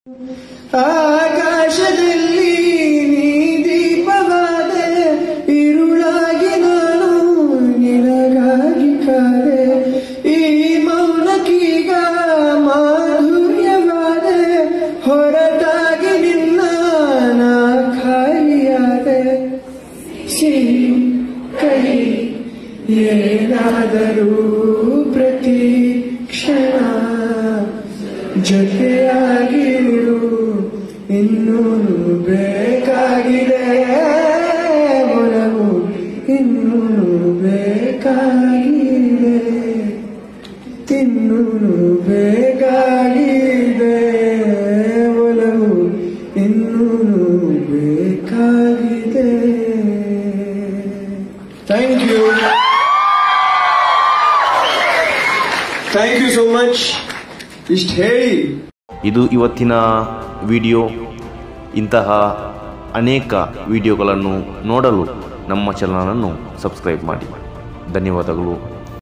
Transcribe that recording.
ಆಕಾಶದಲ್ಲಿ ನೀ ದೀಪವಾದೆ ഇരുളാಗಿ ನಾನು ನಿನಗಾಗಿ ಕಾದೆ ಈ ಮೌನಕ್ಕೀಗ ಮಾಧುರ್ಯವಾದೆ ಹೊರತಾಗಿ ನಿನ್ನ ನಾ ಖಾಲಿಯಾದೆ ಸಿಹಿ ಕಹಿ ಏನಾದರೂ ಪ್ರತಿ ಕ್ಷಣ ಜೊತೆಯಾಗಿರು ಇನ್ನೂನು ಬೇಕಾಗಿದೆ ಒಲವು ಇನ್ನೂನು ಬೇಕಾಗಿದೆ ಇನ್ನೂನು ಬೇಕಾಗಿದೆ ಒಲವು ಇನ್ನೂನು ಬೇಕಾಗಿದೆ thank you thank you so much ಇಷ್ಟು ಹೇಳಿ ಇದು ಇವತ್ತಿನ ವಿಡಿಯೋ ಇಂತಹ ಅನೇಕ ವಿಡಿಯೋಗಳನ್ನು ನೋಡಲು ನಮ್ಮ ಚಾನಲನ್ನು ಸಬ್ಸ್ಕ್ರೈಬ್ ಮಾಡಿ ಧನ್ಯವಾದಗಳು